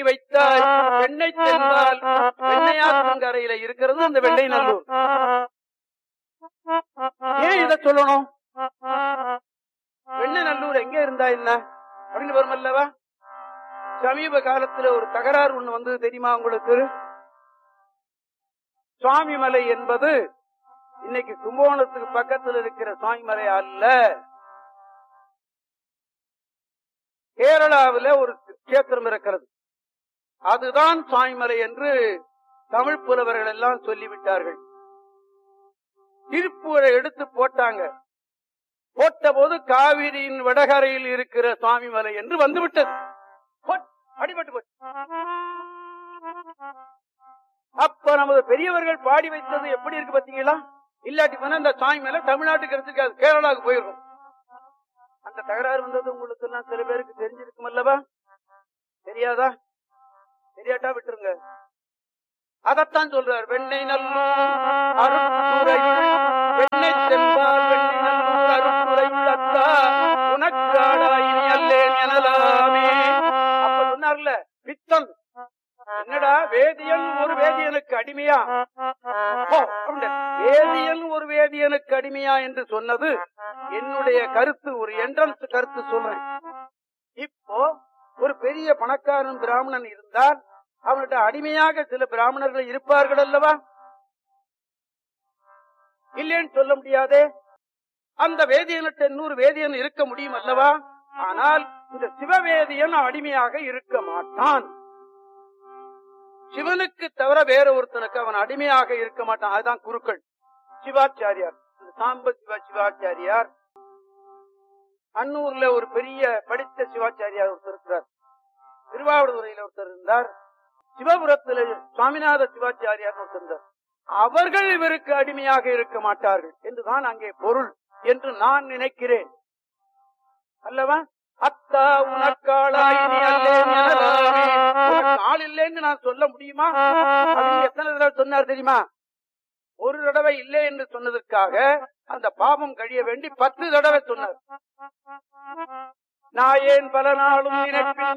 வைத்தாய் வெண்ணை தென்பால் வெண்ணையாற்றங்கரையில இருக்கிறது அந்த வெண்ணை நல்லூர் ஏன் இத சொல்லணும் வெண்ணை நல்லூர் எங்க இருந்தா என்ன அப்படின்னு வரும் அல்லவா சமீப காலத்துல ஒரு தகராறு ஒண்ணு வந்தது தெரியுமா உங்களுக்கு சுவாமிமலை என்பது இன்னைக்கு கும்பகோணத்துக்கு பக்கத்தில் இருக்கிற சுவாமிமலை அல்ல கேரளாவில ஒரு கஷேத்திரம் இருக்கிறது அதுதான் சுவாமிமலை என்று தமிழ் புலவர்கள் எல்லாம் சொல்லிவிட்டார்கள் திருப்பூரை எடுத்து போட்டாங்க போட்ட போது காவிரியின் வடகரையில் இருக்கிற சுவாமிமலை என்று வந்துவிட்டது போட், அடிபட்டு போச்சு அப்ப நமது பெரியவர்கள் பாடி வைத்தது எப்படி இருக்கு பாத்தீங்களா இல்லாட்டி போனா இந்த சாமி மேல தமிழ்நாட்டுக்கு எடுத்துக்காது கேரளாவுக்கு போயிருக்கும் அந்த தகராறு வந்தது உங்களுக்கு எல்லாம் சில பேருக்கு தெரிஞ்சிருக்கும் அல்லவா தெரியாதா தெரியாட்டா விட்டுருங்க அதத்தான் சொல்றார் வெண்ணெய் நல்லூர் அருட்துறையுள் வெண்ணெய் சென்பால் வெண்ணெய் நல்லூர் அருட்துறையுள் அத்தா உனக்காடாயினி அல்லேன் எனலாமே அப்ப சொன்னார்ல பித்தன் என்னடா வேதியன் ஒரு வேதியனுக்கு அடிமையா ஓ, அப்படின்ட்டு. வேதியன் ஒரு வேதியனுக்கு அடிமையா என்று சொன்னது என்னுடைய கருத்து ஒரு என்ட்ரன்ஸ் கருத்து சொல்றேன் இப்போ ஒரு பெரிய பணக்காரன் பிராமணன் இருந்தால் அவன்கிட்ட அடிமையாக சில பிராமணர்கள் இருப்பார்கள் அல்லவா இல்லைன்னு சொல்ல முடியாதே அந்த வேதியன்கிட்ட இன்னொரு வேதியன் இருக்க முடியும் அல்லவா ஆனால் இந்த சிவவேதியன் அடிமையாக இருக்க மாட்டான் சிவனுக்கு தவிர வேற ஒருத்தனுக்கு அவன் அடிமையாக இருக்க மாட்டான் அதுதான் குருக்கள் சிவாச்சாரியார் இந்த சாம்ப சிவா சிவாச்சாரியார் அன்னூர்ல ஒரு பெரிய படித்த சிவாச்சாரியார் ஒருத்தர் இருக்கிறார் திருவாவூர்துறையில ஒருத்தர் இருந்தார் சிவபுரத்துல சுவாமிநாத சிவாச்சாரியார் ஒருத்தர் இருந்தார் அவர்கள் இவருக்கு அடிமையாக இருக்க மாட்டார்கள் என்றுதான் அங்கே பொருள் என்று நான் நினைக்கிறேன் அல்லவா அத்தா உனக்காளாய் நீ அல்லேன் எனலாமே. உனக்கு ஆள் இல்லைன்னு நான் சொல்ல முடியுமா அப்படின்னு எத்தனை தடவை சொன்னார் தெரியுமா ஒரு தடவை இல்லை என்று சொன்னதற்காக அந்த பாவம் கழிய வேண்டி பத்து தடவை சொன்னார் நான் ஏன் பல நாளும் நினைப்பின்